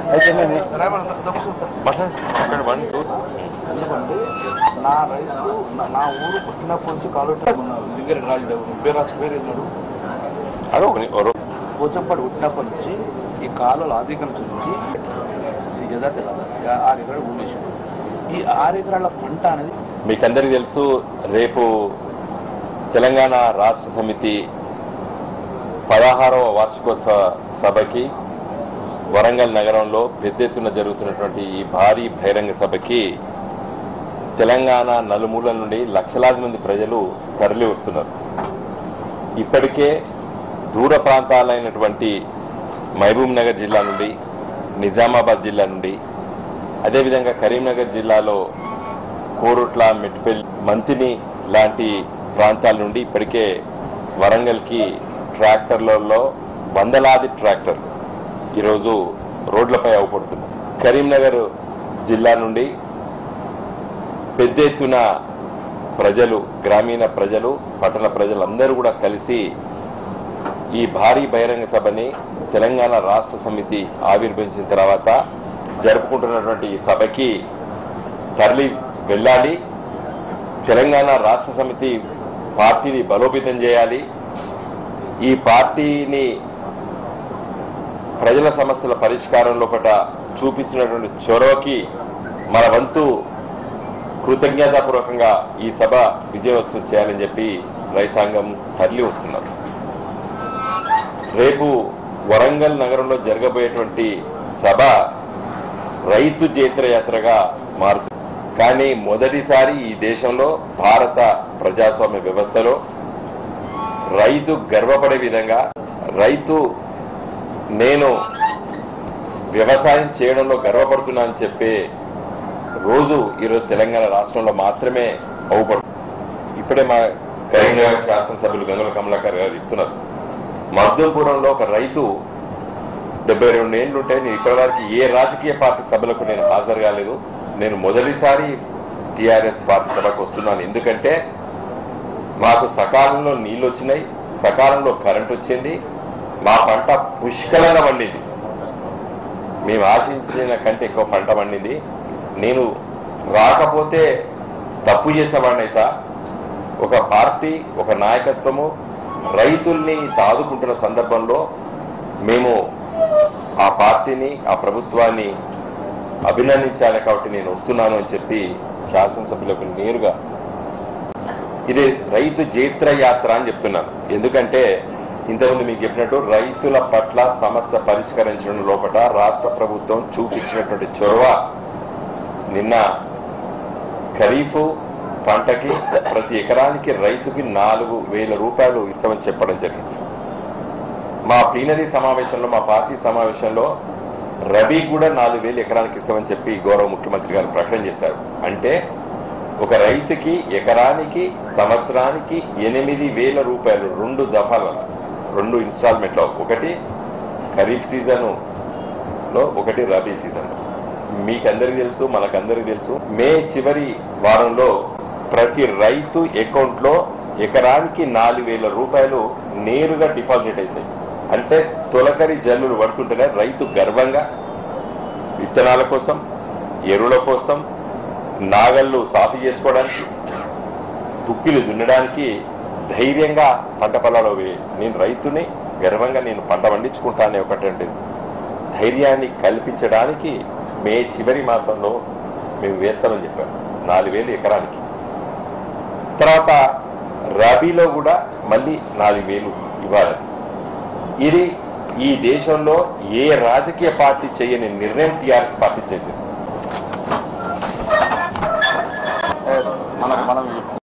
అయితే నేను మాట్లాడు వన్ టూ ఎందుకంటే నా రైతు నా- నా ఊరు పుట్టినప్పటి నుంచి కాలువ లింగారెడ్డి రాజు పేరాజు పేరు ఏంటాడు అడు ఒక ని- ఒక పోచంపాడు పుట్టినప్పటి నుంచి ఈ కాలువలు ఆదికల్చర్ నుంచి ఇది కదా తెలియదు ఆరు ఎకరాలు భూమేశాడు ఈ ఆరు ఎకరాల పంట అనేది మీకందరికీ తెలుసు రేపు తెలంగాణ రాష్ట్ర సమితి పదహారవ వార్షికోత్సవ సభకి వరంగల్ నగరంలో పెద్ద ఎత్తున జరుగుతున్నటువంటి ఈ భారీ బహిరంగ సభకి తెలంగాణ నలుమూలల నుండి లక్షలాది మంది ప్రజలు తరలి వస్తున్నారు ఇప్పటికే దూర ప్రాంతాలైనటువంటి మహబూబ్ నగర్ జిల్లా నుండి నిజామాబాద్ జిల్లా నుండి అదేవిధంగా కరీంనగర్ జిల్లాలో కోరుట్ల మెట్పల్లి మంతిని లాంటి ప్రాంతాల నుండి ఇప్పటికే వరంగల్కి ట్రాక్టర్లలో వందలాది ట్రాక్టర్లు ఈరోజు రోడ్లపై అవపడుతున్నాయి కరీంనగర్ జిల్లా నుండి పెద్ద ఎత్తున ప్రజలు గ్రామీణ ప్రజలు పట్టణ ప్రజలు అందరూ కూడా కలిసి ఈ భారీ బహిరంగ సభని తెలంగాణ రాష్ట్ర సమితి ఆవిర్భవించిన తర్వాత జరుపుకుంటున్నటువంటి ఈ సభకి తరలి వెళ్ళాలి తెలంగాణ రాష్ట్ర సమితి పార్టీని బలోపేతం చేయాలి ఈ పార్టీని ప్రజల సమస్యల పరిష్కారం లోపల చూపించినటువంటి చొరవకి మన వంతు కృతజ్ఞతాపూర్వకంగా ఈ సభ విజయోత్సవం చేయాలని చెప్పి రైతాంగం తరలి వస్తున్నారు రేపు వరంగల్ నగరంలో జరగబోయేటువంటి సభ రైతు జైత్రయాత్రగా మారుతుంది కానీ మొదటిసారి ఈ దేశంలో భారత ప్రజాస్వామ్య వ్యవస్థలో రైతు గర్వపడే విధంగా రైతు నేను వ్యవసాయం చేయడంలో గర్వపడుతున్నానని చెప్పే రోజు ఈరోజు తెలంగాణ రాష్ట్రంలో మాత్రమే అవుపడుతుంది ఇప్పుడే మా కరీంనగర్ శాసనసభ్యులు గంగుల కమలాకర్ గారు చెప్తున్నారు మర్దంపురంలో ఒక రైతు డెబ్బై రెండు ఏళ్ళు ఉంటే నేను ఇప్పటివరకు ఏ రాజకీయ పార్టీ సభలకు నేను హాజరు కాలేదు నేను మొదటిసారి టిఆర్ఎస్ పార్టీ సభకు వస్తున్నాను ఎందుకంటే మాకు సకాలంలో నీళ్ళు వచ్చినాయి సకాలంలో కరెంట్ వచ్చింది మా పంట పుష్కలంగా పండింది మేము ఆశించిన కంటే ఎక్కువ పంట పండింది నేను రాకపోతే తప్పు చేసేవాడినైతే ఒక పార్టీ ఒక నాయకత్వము రైతుల్ని తాదుకుంటున్న సందర్భంలో మేము ఆ పార్టీని ఆ ప్రభుత్వాన్ని అభినందించాలి కాబట్టి నేను వస్తున్నాను అని చెప్పి శాసనసభ్యులకు నేరుగా ఇది రైతు జైత్ర యాత్ర అని చెప్తున్నాను ఎందుకంటే ఇంతకుముందు మీకు చెప్పినట్టు రైతుల పట్ల సమస్య పరిష్కరించడం లోపల రాష్ట్ర ప్రభుత్వం చూపించినటువంటి చొరవ నిన్న ఖరీఫ్ పంటకి ప్రతి ఎకరానికి రైతుకి నాలుగు వేల రూపాయలు ఇస్తామని చెప్పడం జరిగింది మా ప్లీనరీ సమావేశంలో మా పార్టీ సమావేశంలో రబీ కూడా నాలుగు వేలు ఎకరానికి ఇస్తామని చెప్పి గౌరవ ముఖ్యమంత్రి గారు ప్రకటన చేశారు అంటే ఒక రైతుకి ఎకరానికి సంవత్సరానికి ఎనిమిది వేల రూపాయలు రెండు దఫాల రెండు ఇన్స్టాల్మెంట్లో ఒకటి ఖరీఫ్ సీజన్లో ఒకటి రబీ సీజన్లో మీకందరికీ తెలుసు మనకందరికీ తెలుసు మే చివరి వారంలో ప్రతి రైతు అకౌంట్లో ఎకరానికి నాలుగు వేల రూపాయలు నేరుగా డిపాజిట్ అవుతాయి అంటే తొలకరి జల్లులు పడుతుంటేనే రైతు గర్వంగా విత్తనాల కోసం ఎరువుల కోసం నాగళ్ళు సాఫీ చేసుకోవడానికి దుక్కిలు దున్నడానికి ధైర్యంగా పంట పొలాలు వే- నేను రైతుని గర్వంగా నేను పంట పండించుకుంటా అనే ఒకటి ధైర్యాన్ని కల్పించడానికి మే చివరి మాసంలో మేము వేస్తామని చెప్పాం నాలుగు వేలు ఎకరానికి తర్వాత రబీలో కూడా మళ్ళీ నాలుగు వేలు ఇవ్వాలి ఇది ఈ దేశంలో ఏ రాజకీయ పార్టీ చేయని నిర్ణయం టీఆర్ఎస్ పార్టీ చేసింది